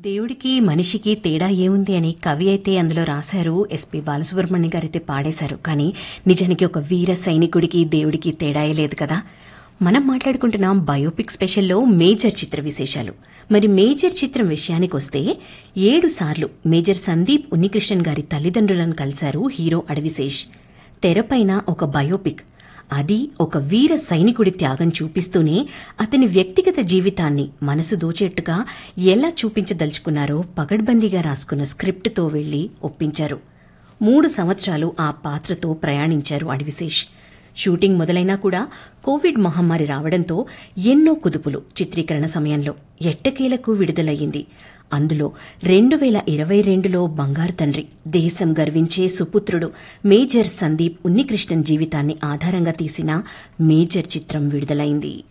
దేవుడికి మనిషికి తేడా ఏముంది అని కవి అయితే అందులో రాశారు ఎస్పి బాలసుబ్రహ్మణ్య గారైతే పాడేశారు కానీ నిజానికి ఒక వీర సైనికుడికి దేవుడికి తేడాయే లేదు కదా మనం మాట్లాడుకుంటున్నాం బయోపిక్ స్పెషల్లో మేజర్ చిత్ర విశేషాలు మరి మేజర్ చిత్రం విషయానికి వస్తే ఏడు సార్లు మేజర్ సందీప్ ఉన్నికృష్ణన్ గారి తల్లిదండ్రులను కలిశారు హీరో అడవిశేష్ తెరపైన ఒక బయోపిక్ అది ఒక వీర సైనికుడి త్యాగం చూపిస్తూనే అతని వ్యక్తిగత జీవితాన్ని మనసు దోచేట్టుగా ఎలా చూపించదలుచుకున్నారో పగడ్బందీగా రాసుకున్న స్క్రిప్ట్తో వెళ్లి ఒప్పించారు మూడు సంవత్సరాలు ఆ పాత్రతో ప్రయాణించారు అడివిశేష్ షూటింగ్ మొదలైనా కూడా కోవిడ్ మహమ్మారి రావడంతో ఎన్నో కుదుపులు చిత్రీకరణ సమయంలో ఎట్టకేలకు విడుదలయ్యింది అందులో రెండు వేల ఇరవై రెండులో బంగారు తండ్రి దేశం గర్వించే సుపుత్రుడు మేజర్ సందీప్ ఉన్నికృష్ణన్ జీవితాన్ని ఆధారంగా తీసిన మేజర్ చిత్రం విడుదలైంది